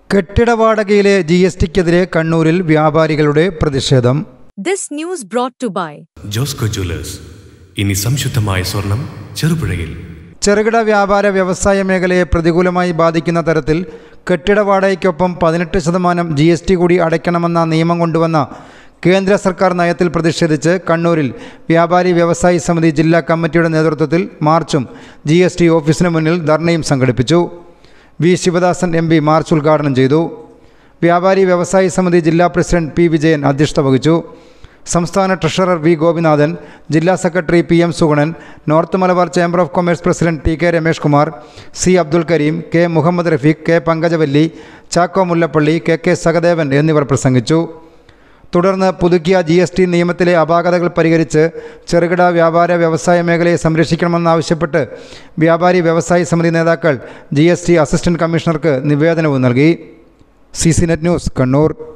കെട്ടിട വാടകയിലെ G S ടിക്കെതിരെ കണ്ണൂരിൽ വ്യാപാരികളുടെ പ്രതിഷേധം This news brought to by Josco jewellers ഇനി സംശുദ്ധമായ സ്വർണം ചെറുപുഴയിൽ ചെറുകിട വ്യാപാര വ്യവസായ മേഖലയെ പ്രതികൂലമായി ബാധിക്കുന്ന തരത്തിൽ കെട്ടിട വാടകയ്ക്കൊപ്പം പതിനെട്ട് ശതമാനം ജി എസ് ടി കൂടി അടയ്ക്കണമെന്ന നിയമം കൊണ്ടുവന്ന കേന്ദ്ര സർക്കാർ നയത്തിൽ പ്രതിഷേധിച്ച് കണ്ണൂരിൽ വ്യാപാരി വ്യവസായി സമിതി ജില്ലാ കമ്മിറ്റിയുടെ നേതൃത്വത്തിൽ മാർച്ചും ജി എസ് ടി ഓഫീസിന് മുന്നിൽ ധർണയും സംഘടിപ്പിച്ചു V Sivadasan M P march ഉദ്ഘാടനം ചെയ്തു വ്യാപാരി വ്യവസായി സമിതി ജില്ലാ പ്രസിഡന്റ് പി വിജയൻ അധ്യക്ഷത വഹിച്ചു സംസ്ഥാന ട്രഷറർ വി ഗോപിനാഥൻ ജില്ലാ secretary P M Sugunan north Malabar chamber of commerce president T K Ramesh Kumar C Abdul Karim K Muhammad Rafeeq K Pankajavalli Chacko Mullappally K K Sahadevan എന്നിവർ പ്രസംഗിച്ചു തുടർന്ന് പുതുക്കിയ ജി എസ് ടി നിയമത്തിലെ അപാകതകൾ പരിഹരിച്ച് ചെറുകിട വ്യാപാര വ്യവസായ മേഖലയെ സംരക്ഷിക്കണമെന്നാവശ്യപ്പെട്ട് വ്യാപാരി വ്യവസായി സമിതി നേതാക്കൾ ജി എസ് ടി അസിസ്റ്റന്റ് കമ്മീഷണർക്ക് നിവേദനവും നൽകി C C net news Kannur